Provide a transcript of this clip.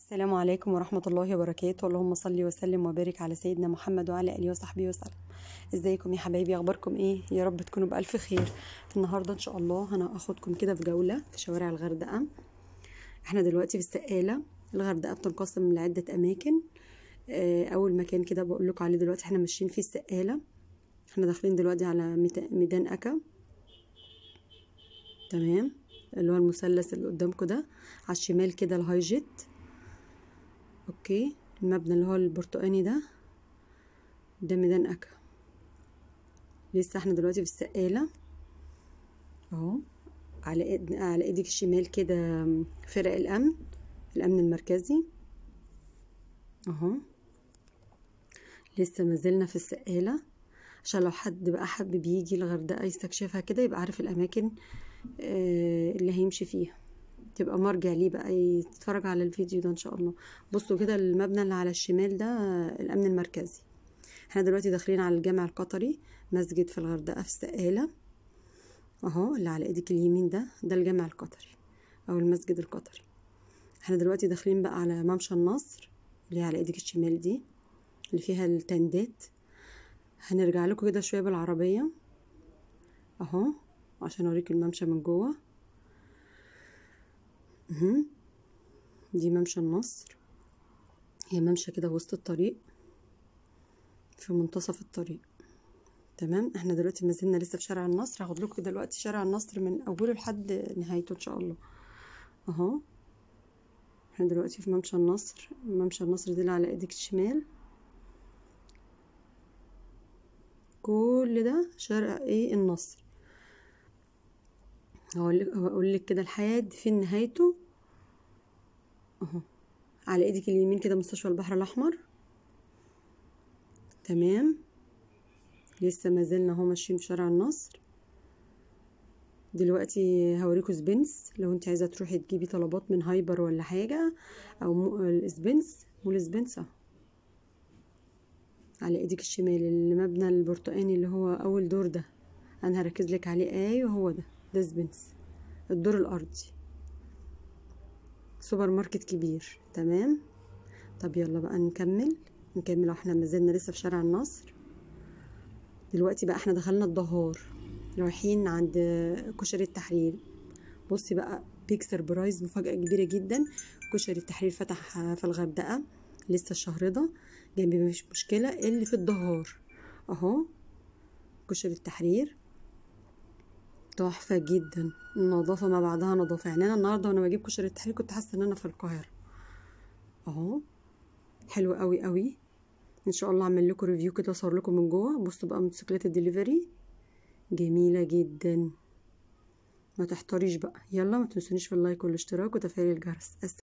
السلام عليكم ورحمة الله وبركاته اللهم صل وسلم وبارك على سيدنا محمد وعلى آله وصحبه وسلم ازيكم يا حبايبي اخباركم ايه يا رب تكونوا بألف خير النهاردة ان شاء الله انا اخدكم كده في جولة في شوارع الغردقة احنا دلوقتي في السقالة الغردقة بتنقسم لعدة اماكن آه، اول مكان كده بقول لكم عليه دلوقتي احنا ماشيين فيه السقالة احنا داخلين دلوقتي على ميتا- ميدان اكا تمام اللي هو المثلث اللي قدامكم ده على الشمال كده الهاي جيت اوكي المبنى اللي هو البرتقاني ده ده ميدان اكا لسه احنا دلوقتي في السقالة اهو على ايد على ايدك الشمال كده فرق الامن الامن المركزي اهو لسه ما زلنا في السقالة عشان لو حد بقى حابب يجي الغردقة يستكشفها كده يبقى عارف الاماكن آه، اللي هيمشي فيها تبقى مرجع ليه بقى يتفرج على الفيديو ده ان شاء الله بصوا كده المبنى اللي على الشمال ده آه، الامن المركزي احنا دلوقتي داخلين على الجامع القطري مسجد في الغردقة في السقالة اهو اللي على ايدك اليمين ده ده الجامع القطري او المسجد القطري احنا دلوقتي داخلين بقى على ممشى النصر اللي على ايدك الشمال دي اللي فيها التندات هنرجع لكم كده شوية بالعربية اهو عشان اوريك الممشى من جوه مهم. دي ممشى النصر هي ممشى كده وسط الطريق في منتصف الطريق تمام احنا دلوقتي ما زلنا لسه في شارع النصر هاخد لكم دلوقتي شارع النصر من اوله لحد نهايته ان شاء الله اهو احنا دلوقتي في ممشى النصر ممشى النصر دي اللي على ايدك الشمال كل ده شارع ايه النصر هقول لك هقول لك كده لحد فين نهايته اهو على ايدك اليمين كده مستشفى البحر الاحمر تمام لسه ما زلنا اهو ماشيين في شارع النصر دلوقتي هوريكم سبنس لو انت عايزه تروحي تجيبي طلبات من هايبر ولا حاجه او مو- السبنس مول سبنس اهو على ايدك الشمال المبنى البرتقاني اللي هو اول دور ده انا هركز لك عليه ايوه هو ده ده سبنس الدور الارضي سوبر ماركت كبير تمام طب يلا بقى نكمل نكمل واحنا ما زلنا لسه في شارع النصر دلوقتي بقى احنا دخلنا الدهار رايحين عند كشري التحرير بصي بقى بيك سربرايز مفاجأة كبيرة جدا كشري التحرير فتح في الغردقة لسه الشهر ده جنبي مفيش مشكلة اللي في الدهار اهو كشري التحرير تحفة جدا النظافة ما بعدها نظافة يعني انا النهاردة وانا بجيب كشري التحرير كنت حاسة ان انا في القاهرة اهو حلو قوي قوي ان شاء الله اعمل لكم ريفيو كده اصور لكم من جوه بصوا بقى موتوسيكلات الدليفري جميلة جدا ما تحتاريش بقى يلا ما تنسونيش في اللايك والاشتراك وتفعيل الجرس